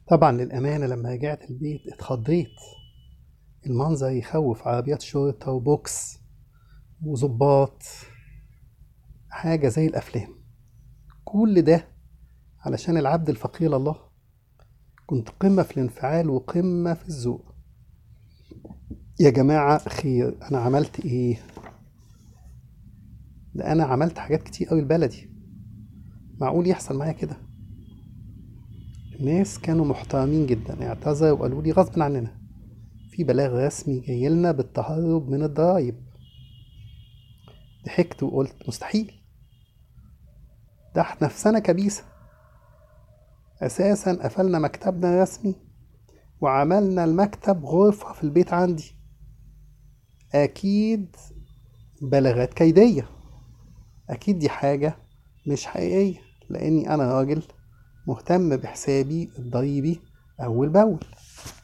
طبعا للأمانة لما رجعت البيت اتخضيت المنظر يخوف عربيات شرطة وبوكس وظباط حاجة زي الأفلام كل ده علشان العبد الفقير لله كنت قمة في الانفعال وقمة في الذوق يا جماعة خير أنا عملت إيه؟ ده أنا عملت حاجات كتير أوي لبلدي معقول يحصل معايا كده الناس كانوا محترمين جدا اعتذروا وقالوا لي غصب عننا في بلاغ رسمي جاي لنا بالتهرب من الضرايب ضحكت وقلت مستحيل ده احنا في سنة كبيسة أساسا قفلنا مكتبنا الرسمي وعملنا المكتب غرفة في البيت عندي أكيد بلاغات كيدية أكيد دي حاجة مش حقيقية لأني أنا راجل مهتم بحسابي الضريبي أول بأول